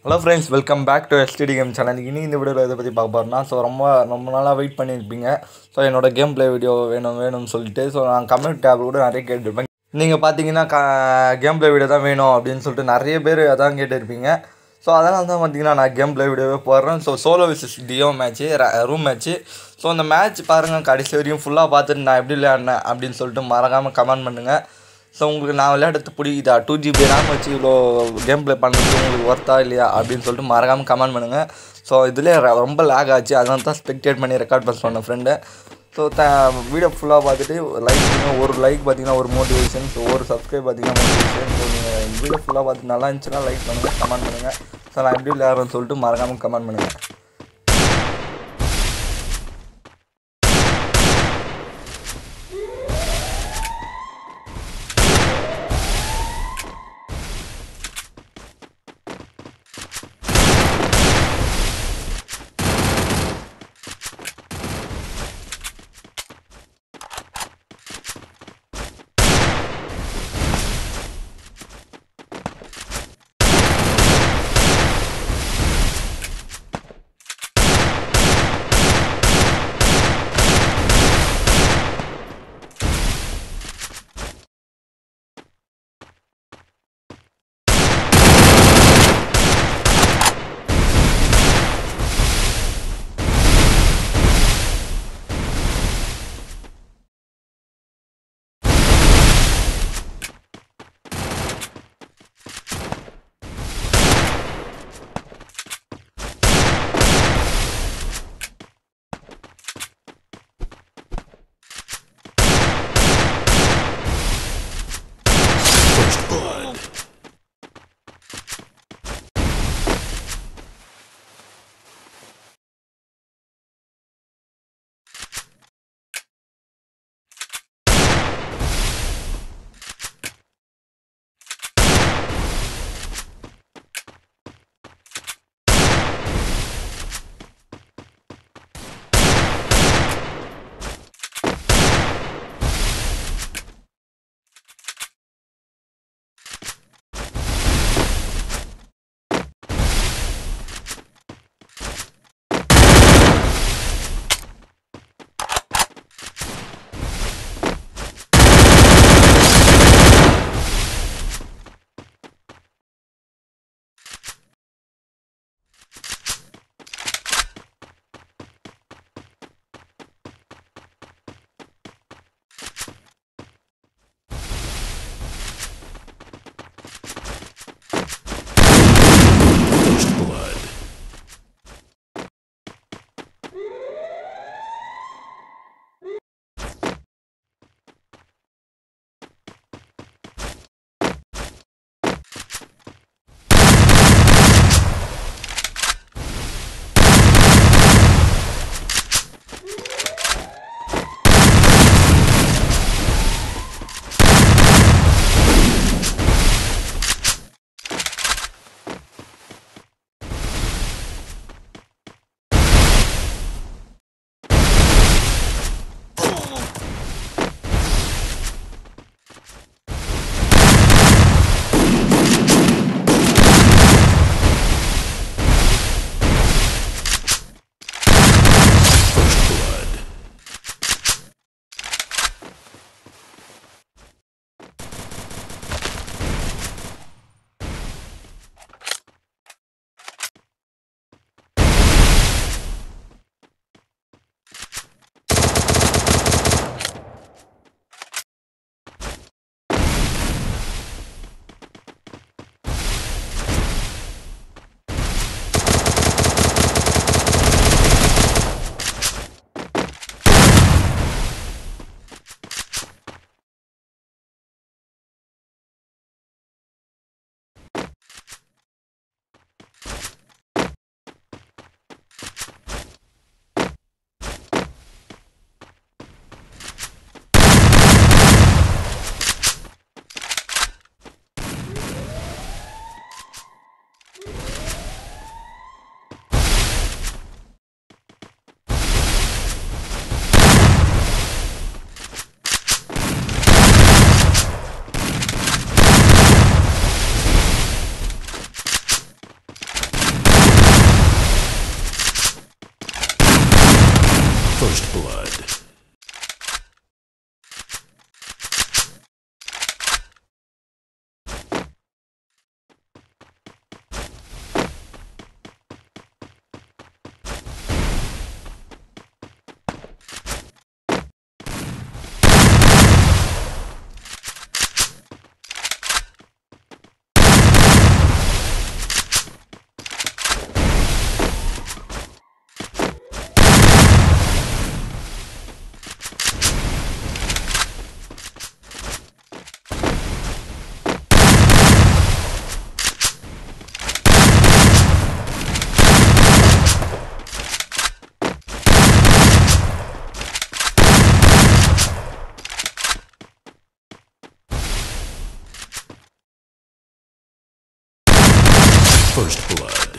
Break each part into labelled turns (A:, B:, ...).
A: Hello friends welcome back to STD game channel இனி இந்த வீடியோவில் இதை பற்றி பார்க்க போகிறேன்னா ஸோ ரொம்ப ரொம்ப நாளாக வெயிட் பண்ணியிருப்பீங்க ஸோ என்னோட கேம் ப்ளே வீடியோ வேணும் வேணும்னு சொல்லிட்டு ஸோ நான் கமெண்ட் டேப் கூட நிறைய கேட்டிருப்பேன் நீங்கள் பார்த்தீங்கன்னா க கேம் ப்ளே வீடியோ தான் வேணும் அப்படின்னு சொல்லிட்டு நிறைய பேர் அதான் கேட்டிருப்பீங்க ஸோ அதனால தான் பார்த்தீங்கன்னா நான் கேம் ப்ளே வீடியோவே போடுறேன் so solo versus duo match room match so அந்த மேட்ச் பாருங்கள் கடைசி வரையும் ஃபுல்லாக பார்த்துட்டு நான் எப்படி விளையாடினேன் அப்படின்னு சொல்லிட்டு மறக்காமல் கமெண்ட் பண்ணுங்கள் ஸோ உங்களுக்கு நான் விளையாடுறது பிடிக்குதா டூ ஜிபி ரேம் வச்சு இவ்வளோ கேம் ப்ளே பண்ணுறது உங்களுக்கு ஒர்த்தா இல்லையா அப்படின்னு சொல்லிட்டு மறக்காமல் கமெண்ட் பண்ணுங்கள் ஸோ இதில் ரொம்ப லேக் ஆச்சு அதனால தான் ஸ்பெக்டேட் பண்ணி ரெக்கார்ட் பண்ண சொன்னேன் ஃப்ரெண்டு ஸோ த வீடியோ ஃபுல்லாக பார்த்துட்டு லைக் பண்ணுங்கள் ஒரு லைக் பார்த்தீங்கன்னா ஒரு மோட்டிவேஷன் ஸோ ஒரு சப்ஸ்கிரைப் பார்த்தீங்கன்னா மோட்டிவேஷன் ஸோ நீங்கள் வீடியோ ஃபுல்லாக பார்த்து நல்லா இருந்துச்சுன்னா லைக் பண்ணுங்கள் கமெண்ட் பண்ணுங்கள் ஸோ நான் எப்படி விளையாடுறேன்னு சொல்லிட்டு மறக்காமல் கமெண்ட் பண்ணுங்கள்
B: First blood. First blood.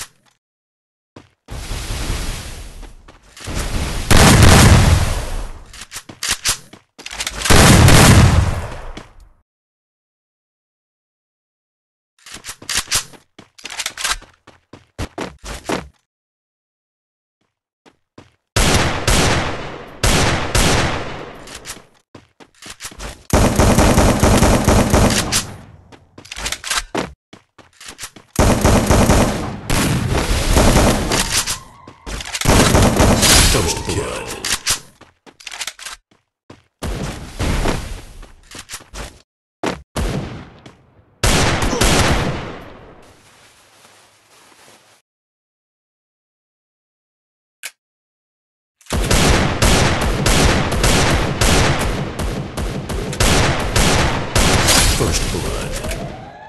B: First blood. First blood.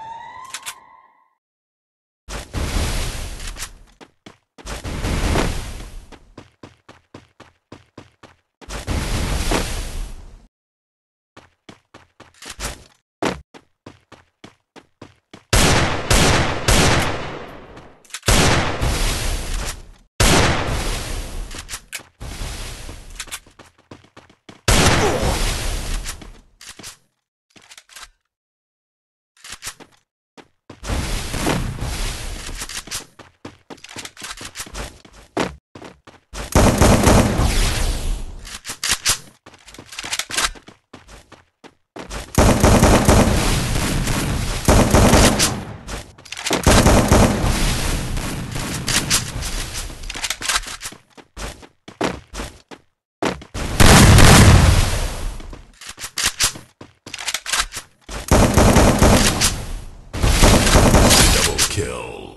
B: Double kill.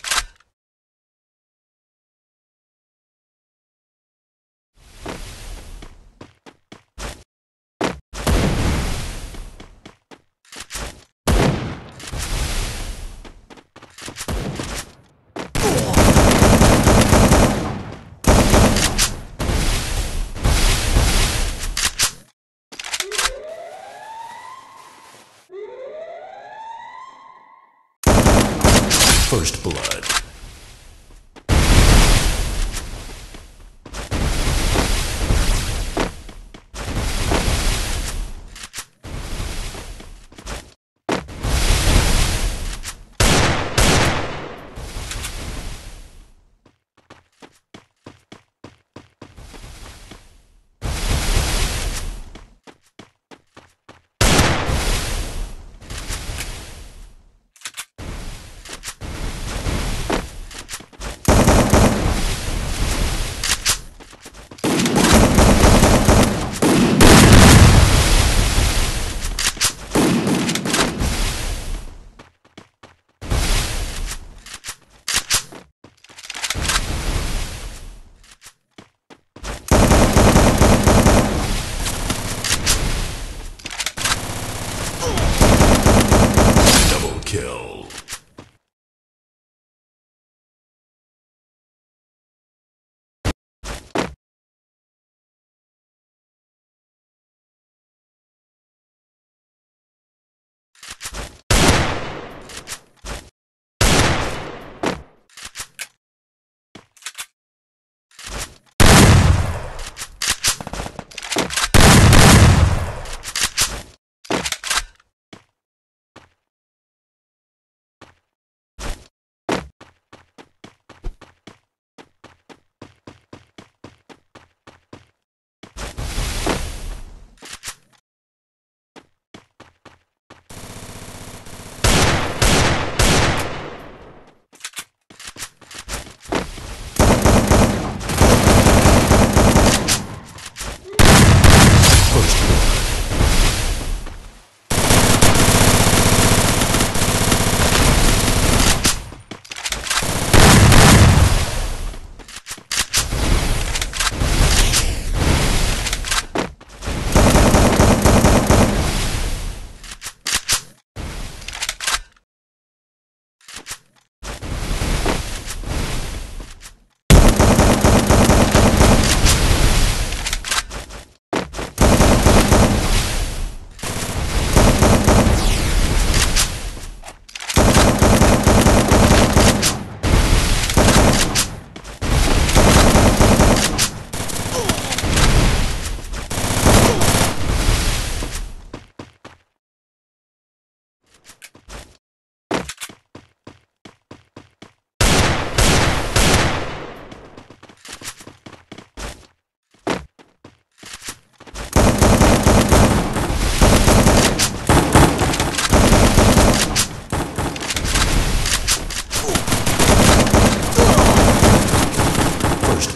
B: First blood.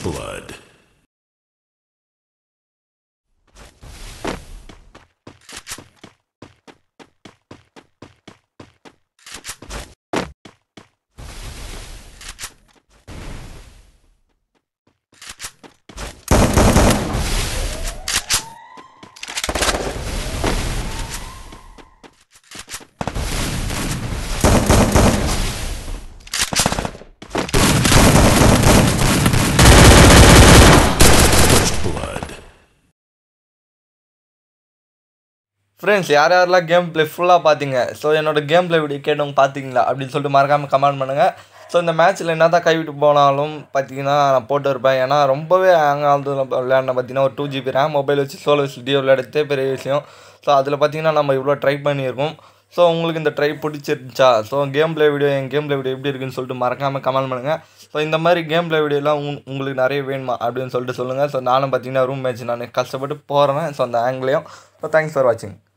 B: blood. First blood.
A: Friends யார் யாரெல்லாம் கேம் ப்ளே ஃபுல்லாக பார்த்தீங்க ஸோ என்னோட கேம் ப்ளே வீடியோ கேட்டவங்க பார்த்தீங்களா அப்படின்னு சொல்லிட்டு மறக்காமல் கமெண்ட் பண்ணுங்கள் ஸோ இந்த மேட்ச்சில் என்ன தான் கைவிட்டு போனாலும் பார்த்தீங்கன்னா நான் போட்டு இருப்பேன் ஏன்னா ரொம்பவே ஹேங் ஆகுது விளையாடின பார்த்தீங்கன்னா ஒரு டூ ஜிபி ரேம் மொபைல் வச்சு சோலோ வீடியோ விளையாடுறதே பெரிய விஷயம் ஸோ அதில் பார்த்தீங்கன்னா நம்ம இவ்வளோ ட்ரை பண்ணியிருக்கோம் ஸோ உங்களுக்கு இந்த ட்ரை பிடிச்சிருந்துச்சா ஸோ கேம் ப்ளே வீடியோ என் கேம் ப்ளே வீடியோ எப்படி இருக்குன்னு சொல்லிட்டு மறக்காமல் கமெண்ட் பண்ணுங்கள் ஸோ இந்த மாதிரி கேம் ப்ளே வீடியோலாம் உங் உங்களுக்கு நிறைய வேணுமா அப்படின்னு சொல்லிட்டு சொல்லுங்கள் ஸோ நானும் பார்த்தீங்கன்னா ரூம் மேட்ச் நான் கஷ்டப்பட்டு போகிறேன் ஸோ அந்த ஆங்கிலையும் ஸோ தேங்க்ஸ் ஃபார் வாட்சிங்